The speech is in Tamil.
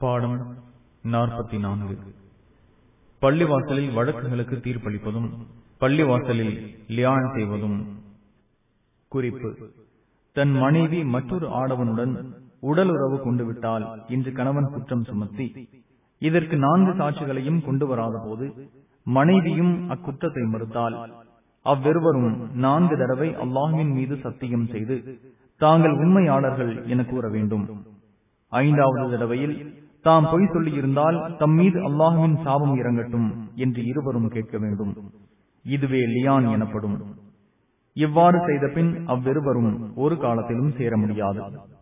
பாடம் நாற்பத்தி நான்கு பள்ளிவாசலில் வழக்குகளுக்கு தீர்ப்பளிப்பதும் பள்ளிவாசலில் லியான் செய்வதும் குறிப்பு தன் மனைவி மற்றொரு ஆடவனுடன் உடலுறவு கொண்டு விட்டால் இன்று கணவன் குற்றம் சுமத்தி இதற்கு நான்கு சாட்சிகளையும் கொண்டு வராத போது மனைவியும் அக்குற்றத்தை மறுத்தால் அவ்விருவரும் நான்கு தடவை அல்லாஹுவின் மீது சத்தியம் செய்து தாங்கள் உண்மையாளர்கள் என கூற வேண்டும் ஐந்தாவது தடவையில் தாம் பொய் சொல்லியிருந்தால் தம் மீது அல்லாஹுவின் சாபம் இறங்கட்டும் என்று இருவரும் கேட்க வேண்டும் இதுவே லியான் எனப்படும் இவ்வாறு செய்த பின் அவ்விருவரும் ஒரு காலத்திலும் சேர முடியாது